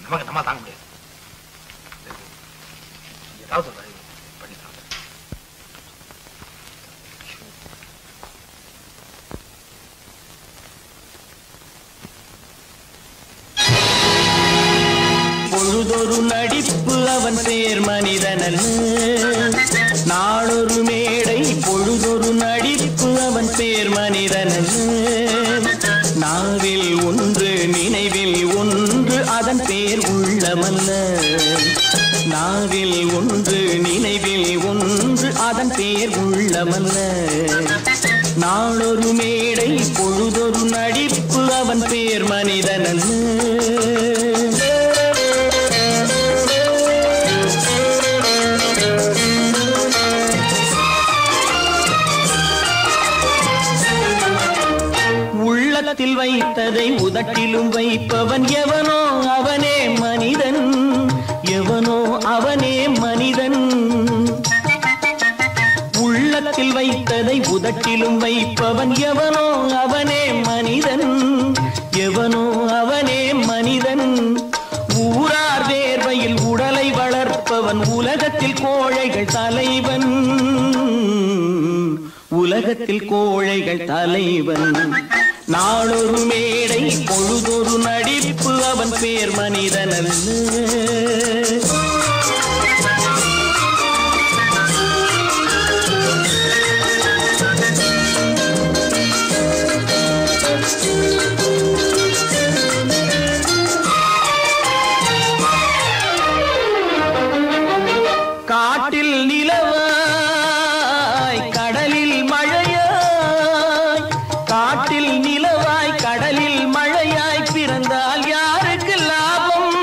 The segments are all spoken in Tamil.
நமக்கு நம்ம தாங்க முடியாது ஏதாவது ஒரு வழி பண்ணி தாங்க பொழுதொரு நடிப்பு அவன் பேர் மனிதனல்ல நாளொரு மேடை பொழுதொரு நடிப்பு அவன் பேர் மனிதனல்ல நாவில் ஒன்று நினைவில் ஒன்று அதன் பேர் உள்ளமல்ல நாவில் ஒன்று நினைவில் ஒன்று அதன் பேர் உள்ளமல்ல நாளொரு மேடை பொழுதொரு நடிப்பு அவன் பேர் மனிதனல்ல உள்ளத்தில் வைத்ததை உதட்டிலும் வைப்பவன் எவனோ அவனே மனிதன் எவனோ அவனே மனிதன் உள்ளத்தில் வைத்ததை உதட்டிலும் வைப்பவன் எவனோ அவனே மனிதன் எவனோ அவனே மனிதன் ஊரார் வேர்வையில் உடலை வளர்ப்பவன் உலகத்தில் கோழைகள் தலைவன் உலகத்தில் கோழைகள் தலைவன் நாளொரு மேடை பொழுதொரு நடிப்பு அவன் பேர் மனிதனல்ல காட்டில் நிலவாய் கடலில் மழையாய் காட்டில் நிலவாய் கடலில் மழையாய் பிறந்தால் யாருக்கு லாபம்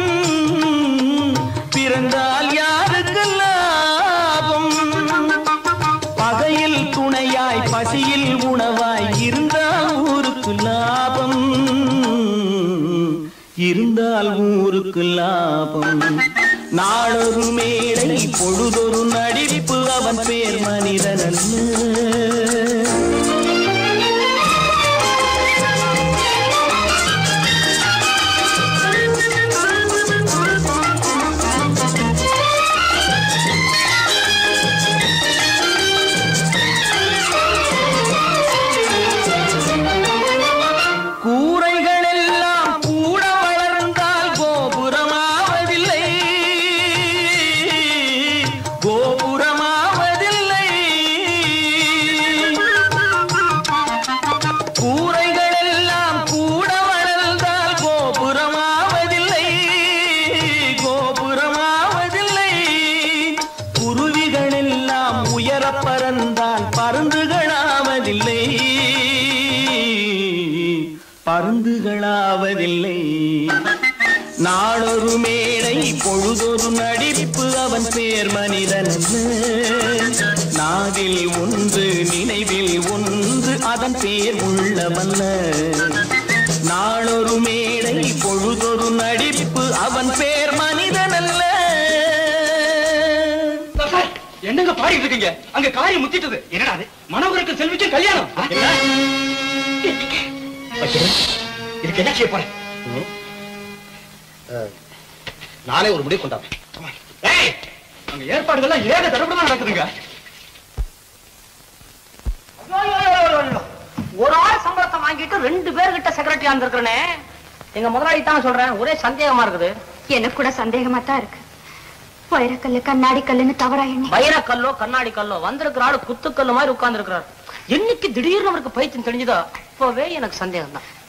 பிறந்தால் யாருக்கு லாபம் பகையில் துணையாய் பசியில் உணவாய் இருந்தால் ஊருக்கு லாபம் இருந்தால் ஊருக்கு லாபம் நாளொரு மேடை பொழுதொரு நடிப்பு அவன் பேர் மனிதனல்ல கூரைகள் எல்லாம் கூட வளர்ந்தால் கோபுரமாவதில்லை கோபுரமாவதில்லை கூரைகள் எல்லாம் கூட வளர்ந்தால் கோபுரமாவதில்லை கோபுரமாவதில்லை குருவிகள் எல்லாம் உயர பறந்தால் பருந்துகளாவதில்லை பருந்துகளாவதில்லை நாளொரு மேடை பொழுதொரு நடிப்பு அவன் பேர் மனிதன் நாவில் ஒன்று நினைவில் ஒன்று அதன் பேர் உள்ளவல்ல நாளொரு மேடை பொழுதொரு நடிப்பு அவன் பேர் மனிதனல்ல என்னங்க பாடிட்டு இருக்கீங்க அங்க காரியம் முத்திட்டது என்னடா அது மனோகருக்கு செல்விக்கு கல்யாணம் என்ன? வைக்கிறேன். இதுக்கு என்ன செய்ய போறேன் நானே ஒரு முடிவு கொண்டாடுறேன் ஏய், அங்க ஏற்பாடுகள்லாம் ஏக தடபடமா நடக்குதுங்க ஒரு ஆள் சம்பளத்தை வாங்கிட்டு ரெண்டு பேர்கிட்ட செக்ரட்டரியா இருந்திருக்கிறனே எங்க முதலாளி தான் சொல்றேன் ஒரே சந்தேகமா இருக்குது எனக்கு கூட சந்தேகமா தான் இருக்கு வைரக்கல்லு கண்ணாடி கல்லுன்னு தவறா எண்ணி வைரக்கல்லோ கண்ணாடி கல்லோ வந்திருக்கிற ஆளு குத்துக்கல்லு மாதிரி உட்கார்ந்து இருக்கிறார் என்னைக்கு திடீர்னு அவருக்கு பைத்தியம் தெரிஞ்சதோ அப்பவே எனக்கு சந்தேகம் தான்